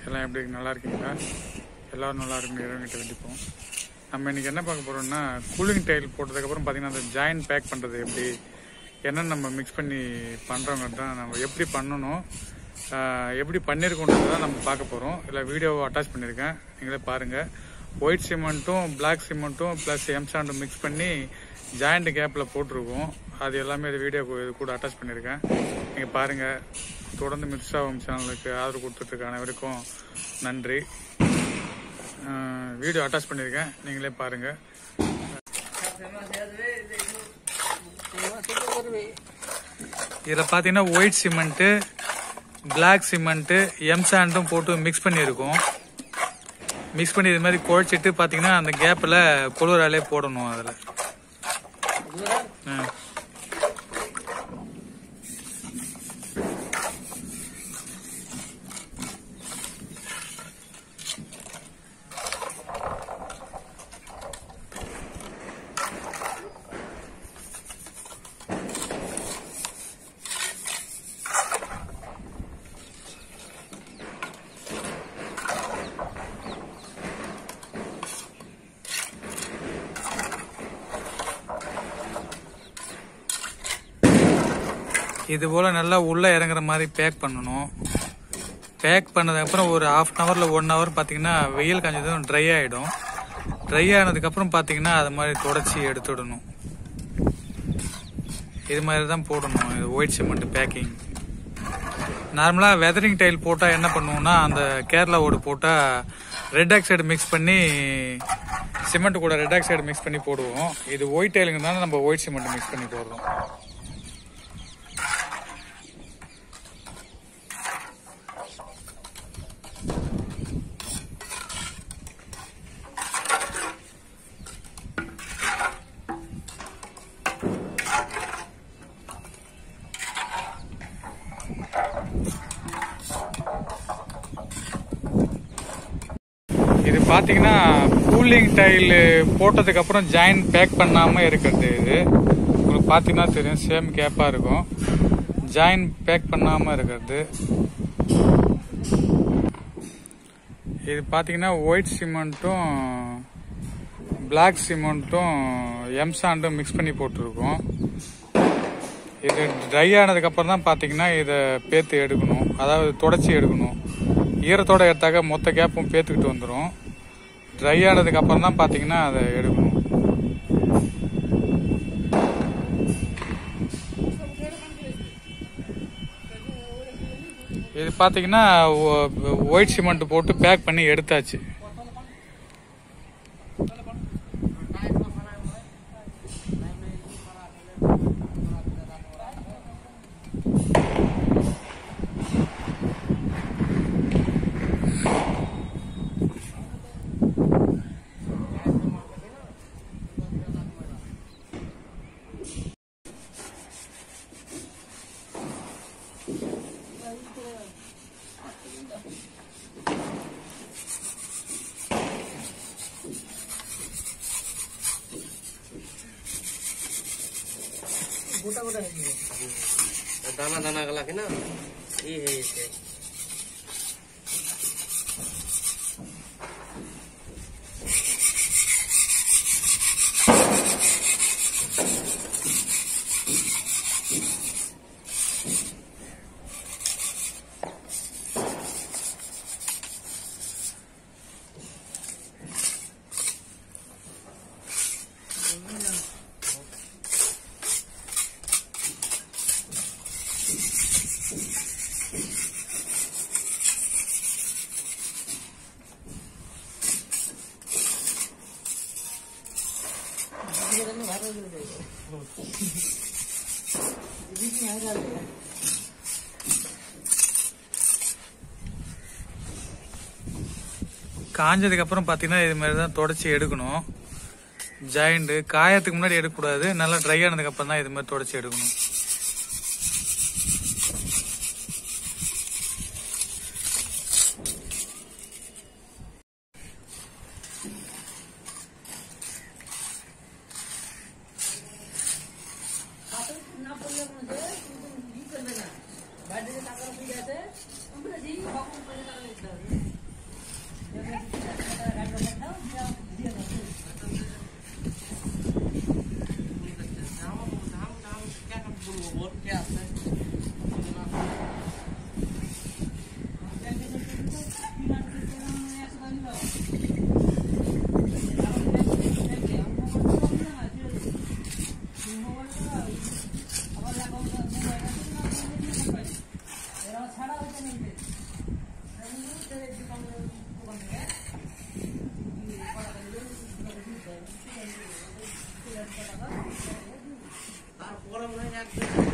எல்லாம் எப்படி இருக்கு? நல்லா இருக்கீங்களா எல்லாரும் நல்லா இருக்குன்னு இறங்கிட்டு வேண்டிப்போம் நம்ம இன்னைக்கு என்ன பார்க்க போறோம்னா கூலிங் டைல் போட்டதுக்கப்புறம் பார்த்தீங்கன்னா அந்த ஜாயின் பேக் பண்ணுறது எப்படி என்னென்ன நம்ம மிக்ஸ் பண்ணி பண்ணுறோங்கிறது தான் நம்ம எப்படி பண்ணணும் ஆஹ் எப்படி பண்ணியிருக்கோன்றது தான் நம்ம பார்க்க போகிறோம் இல்லை வீடியோவை அட்டாச் பண்ணியிருக்கேன் நீங்களே பாருங்கள் ஒயிட் சிமெண்ட்டும் பிளாக் சிமெண்ட்டும் ப்ளஸ் எம்சாண்டும் மிக்ஸ் பண்ணி ஜாயிண்ட் கேப்பில் போட்டிருக்கோம் அது எல்லாமே இது வீடியோ இது கூட அட்டாச் பண்ணியிருக்கேன் நீங்கள் பாருங்கள் தொடர்ந்து மிர்சாவம் சேனலுக்கு ஆதரவு கொடுத்துட்ருக்க அனைவருக்கும் நன்றி வீடியோ அட்டாச் பண்ணியிருக்கேன் நீங்களே பாருங்கள் இதில் பார்த்தீங்கன்னா ஒயிட் சிமெண்ட்டு பிளாக் சிமெண்ட்டு எம்சாண்டும் போட்டு மிக்ஸ் பண்ணியிருக்கோம் மிக்ஸ் பண்ணி இது மாதிரி குழச்சிட்டு பார்த்தீங்கன்னா அந்த கேப்பில் குளிராலே போடணும் அதில் இது போல் நல்லா உள்ளே இறங்குற மாதிரி பேக் பண்ணணும் பேக் பண்ணதுக்கப்புறம் ஒரு ஹாஃப் அன் ஹவரில் ஒன் ஹவர் பார்த்தீங்கன்னா வெயில் காஞ்சதும் ட்ரை ஆகிடும் ட்ரை ஆனதுக்கப்புறம் பார்த்தீங்கன்னா அது மாதிரி தொடச்சி எடுத்துடணும் இது மாதிரி தான் போடணும் இது ஒயிட் சிமெண்ட் பேக்கிங் நார்மலாக வெதரிங் டைல் போட்டால் என்ன பண்ணுவோம்னா அந்த கேரளா ஓடு போட்டால் ரெட் ஆக்சைடு மிக்ஸ் பண்ணி சிமெண்ட் கூட ரெட் ஆக்சைடு மிக்ஸ் பண்ணி போடுவோம் இது ஒயிட் டைலுங்கிறதுனால நம்ம ஒயிட் சிமெண்ட் மிக்ஸ் பண்ணி போடுறோம் இது பார்த்தீங்கன்னா கூலிங் டைல் போட்டதுக்கு அப்புறம் ஜாயின் பேக் பண்ணாம இருக்கிறது இது உங்களுக்கு பார்த்தீங்கன்னா தெரியும் சேம் கேப்பா இருக்கும் ஜாயின் பேக் பண்ணாம இருக்கிறது இது பார்த்தீங்கன்னா ஒயிட் சிமெண்ட்டும் பிளாக் சிமெண்ட்டும் எம்சாண்டும் மிக்ஸ் பண்ணி போட்டிருக்கோம் இது ட்ரை ஆனதுக்கு அப்புறம் தான் பார்த்தீங்கன்னா இதை பேத்து எடுக்கணும் அதாவது தொடச்சி எடுக்கணும் ஈரத்தோட எடுத்தாக்க மொத்த கேப்பும் பேத்துக்கிட்டு வந்துடும் ட்ரை ஆனதுக்கு அப்புறம் தான் பார்த்தீங்கன்னா அதை எடுக்கணும் இது பார்த்தீங்கன்னா ஒயிட் சிமெண்ட் போட்டு பேக் பண்ணி எடுத்தாச்சு दाना दाना गला के ना ये है इसे காஞ்சதுக்கு அப்புறம் பார்த்தீங்கன்னா இது மாதிரி தான் தொடச்சி எடுக்கணும் ஜாயிண்ட் காயத்துக்கு முன்னாடி எடுக்கக்கூடாது நல்லா ட்ரை ஆனதுக்கு அப்புறம் தான் இது மாதிரி தொடச்சி எடுக்கணும் উঠে আসছে তারপরে মনে হয় এক